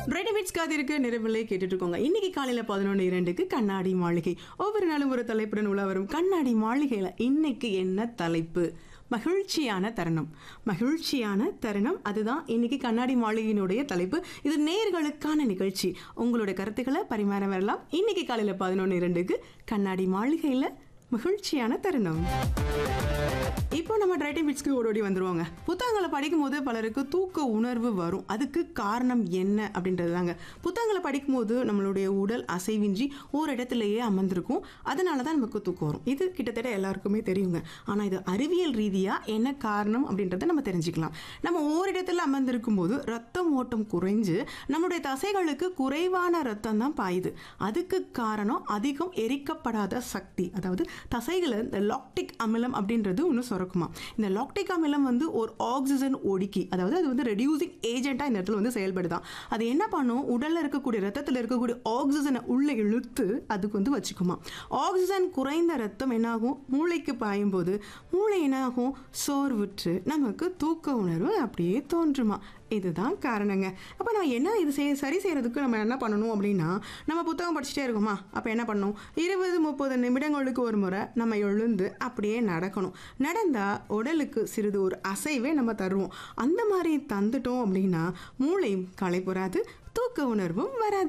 readymades காதிருக்கு நிறைவில்லை கேட்டுட்டு இருக்கோங்க இன்னைக்கு காலையில பதினொன்று இரண்டுக்கு கண்ணாடி மாளிகை ஒவ்வொரு நாளும் ஒரு தலைப்புடன் உலா வரும் கண்ணாடி மாளிகையில இன்னைக்கு என்ன தலைப்பு மகிழ்ச்சியான தருணம் மகிழ்ச்சியான தருணம் அதுதான் இன்னைக்கு கண்ணாடி மாளிகையினுடைய தலைப்பு இது நேர்களுக்கான நிகழ்ச்சி உங்களுடைய கருத்துக்களை பரிமாற வரலாம் இன்னைக்கு காலையில பதினொன்று இரண்டுக்கு கண்ணாடி மாளிகையில மகிழ்ச்சியான தருணம் இப்போ நம்ம ரைட்டிங் பிட்ஸ்க்கு ஓடோடி வந்துருவாங்க புத்தகங்களை படிக்கும்போது பலருக்கு தூக்க உணர்வு வரும் அதுக்கு காரணம் என்ன அப்படின்றது தாங்க புத்தகங்களை படிக்கும்போது நம்மளுடைய உடல் அசைவின்றி ஒரு இடத்துலயே அமர்ந்திருக்கும் அதனால தான் நமக்கு தூக்கம் வரும் இது கிட்டத்தட்ட எல்லாருக்குமே தெரியுங்க ஆனால் இது அறிவியல் ரீதியாக என்ன காரணம் அப்படின்றத நம்ம தெரிஞ்சுக்கலாம் நம்ம ஓரிடத்துல அமர்ந்திருக்கும் போது ரத்தம் ஓட்டம் குறைஞ்சு நம்மளுடைய தசைகளுக்கு குறைவான ரத்தம் தான் பாயுது அதுக்கு காரணம் அதிகம் எரிக்கப்படாத சக்தி அதாவது தசைகளை இந்த லாக்டிக் அமிலம் அப்படின்றது ஒன்று சுரக்குமா இந்த லாக்டிக் அமிலம் வந்து ஒரு ஆக்சிஜன் ஒடுக்கி அதாவது அது வந்து ரெடியூசிங் ஏஜென்ட்டாக இந்த இடத்துல வந்து செயல்படுதான் அது என்ன பண்ணும் உடலில் இருக்கக்கூடிய ரத்தத்தில் இருக்கக்கூடிய ஆக்சிஜனை உள்ளே இழுத்து அதுக்கு வந்து வச்சுக்குமா ஆக்சிஜன் குறைந்த ரத்தம் என்னாகும் மூளைக்கு பாயும் போது மூளை என்னாகும் சோர்வுற்று நமக்கு தூக்க உணர்வு அப்படியே தோன்றுமா இதுதான் காரணங்க அப்போ நம்ம என்ன இது செய் சரி செய்கிறதுக்கு நம்ம என்ன பண்ணணும் அப்படின்னா நம்ம புத்தகம் படிச்சுட்டே இருக்கோமா அப்போ என்ன பண்ணணும் இருபது முப்பது நிமிடங்களுக்கு ஒரு முறை நம்ம எழுந்து அப்படியே நடக்கணும் நடந்தால் உடலுக்கு சிறிது ஒரு அசைவே நம்ம தருவோம் அந்த மாதிரி தந்துட்டோம் அப்படின்னா மூளை களைப்புறாது தூக்க உணர்வும் வராது